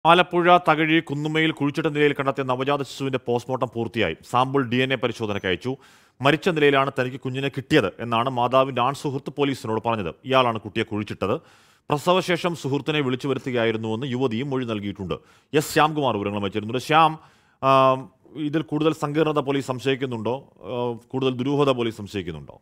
ആലപ്പുഴ തകഴി കുന്നുമ്മയിൽ കുഴിച്ചിട്ട നിലയിൽ കണ്ടെത്തിയ നവജാത ശിശുവിന്റെ പോസ്റ്റ്മോർട്ടം പൂർത്തിയായി സാമ്പിൾ ഡി എൻ എ പരിശോധനയ്ക്ക് അയച്ചു മരിച്ച നിലയിലാണ് തനിക്ക് കുഞ്ഞിനെ കിട്ടിയത് എന്നാണ് മാതാവിന്റെ ആൺ സുഹൃത്ത് പോലീസിനോട് പറഞ്ഞത് ഇയാളാണ് കുട്ടിയെ കുഴിച്ചിട്ടത് പ്രസവശേഷം സുഹൃത്തിനെ വിളിച്ചു വരുത്തുകയായിരുന്നുവെന്ന് യുവതിയും മൊഴി നൽകിയിട്ടുണ്ട് എസ് ശ്യാംകുമാർ വിവരങ്ങൾ വെച്ചിരുന്നുണ്ട് ശ്യാം ആ, ഇതിൽ കൂടുതൽ സങ്കീർണത പോലീസ് സംശയിക്കുന്നുണ്ടോ ആ, കൂടുതൽ ദുരൂഹത പോലീസ് സംശയിക്കുന്നുണ്ടോ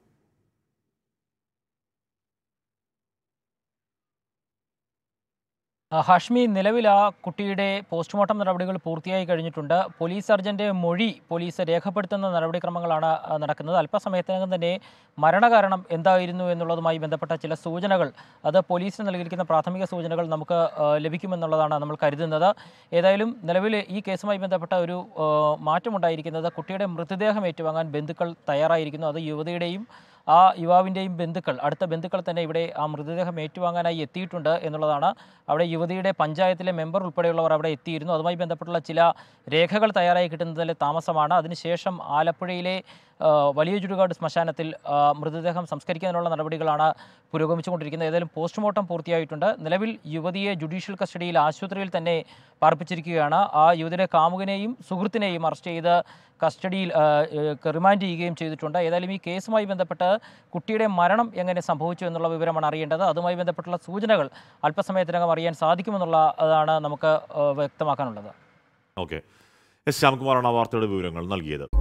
ആ, ഹാഷ്മി നിലവിൽ ആ കുട്ടിയുടെ പോസ്റ്റ്മോർട്ടം നടപടികൾ പൂർത്തിയായി കഴിഞ്ഞിട്ടുണ്ട് പോലീസ് സർജന്റെ മൊഴി പോലീസ് രേഖപ്പെടുത്തുന്ന നടപടിക്രമങ്ങളാണ് ആ, നടക്കുന്നത് അല്പസമയത്തിനകം തന്നെ മരണകാരണം എന്തായിരുന്നു എന്നുള്ളതുമായി ബന്ധപ്പെട്ട ചില സൂചനകൾ അത് പോലീസിന് നൽകിയിരിക്കുന്ന പ്രാഥമിക സൂചനകൾ നമുക്ക് ആ, ലഭിക്കുമെന്നുള്ളതാണ് നമ്മൾ കരുതുന്നത് ഏതായാലും നിലവിൽ ഈ കേസുമായി ബന്ധപ്പെട്ട ഒരു ആ, മാറ്റമുണ്ടായിരിക്കുന്നത് കുട്ടിയുടെ മൃതദേഹം ഏറ്റുവാങ്ങാൻ ബന്ധുക്കൾ തയ്യാറായിരിക്കുന്നു അത് യുവതിയുടെയും ആ യുവാവിൻ്റെയും ബന്ധുക്കൾ അടുത്ത ബന്ധുക്കൾ തന്നെ ഇവിടെ ആ മൃതദേഹം ഏറ്റുവാങ്ങാനായി എത്തിയിട്ടുണ്ട് എന്നുള്ളതാണ് അവിടെ യുവതിയുടെ പഞ്ചായത്തിലെ മെമ്പർ ഉൾപ്പെടെയുള്ളവർ അവിടെ എത്തിയിരുന്നു അതുമായി ബന്ധപ്പെട്ടുള്ള ചില രേഖകൾ തയ്യാറായി കിട്ടുന്നതിലെ താമസമാണ് അതിനുശേഷം ആലപ്പുഴയിലെ ആ, വലിയ ചുടുകാട് ശ്മശാനത്തിൽ ആ, മൃതദേഹം സംസ്കരിക്കാനുള്ള നടപടികളാണ് പുരോഗമിച്ചുകൊണ്ടിരിക്കുന്നത് ഏതായാലും പോസ്റ്റ്മോർട്ടം പൂർത്തിയായിട്ടുണ്ട് നിലവിൽ യുവതിയെ ജുഡീഷ്യൽ കസ്റ്റഡിയിൽ ആശുപത്രിയിൽ തന്നെ പാർപ്പിച്ചിരിക്കുകയാണ് ആ യുവതിയുടെ കാമുകനെയും സുഹൃത്തിനെയും അറസ്റ്റ് ചെയ്ത് കസ്റ്റഡിയിൽ ആ, ഏ, റിമാൻഡ് ചെയ്യുകയും ചെയ്തിട്ടുണ്ട് ഏതായാലും ഈ കേസുമായി ബന്ധപ്പെട്ട് കുട്ടിയുടെ മരണം എങ്ങനെ സംഭവിച്ചു എന്നുള്ള വിവരമാണ് അറിയേണ്ടത് അതുമായി ബന്ധപ്പെട്ടുള്ള സൂചനകൾ അല്പസമയത്തിനകം അറിയാൻ സാധിക്കുമെന്നുള്ള അതാണ് നമുക്ക് ആ, വ്യക്തമാക്കാനുള്ളത് ഓക്കെ എസ് ശ്യാംകുമാറാണ് ആ വാർത്തയുടെ വിവരങ്ങൾ നൽകിയത്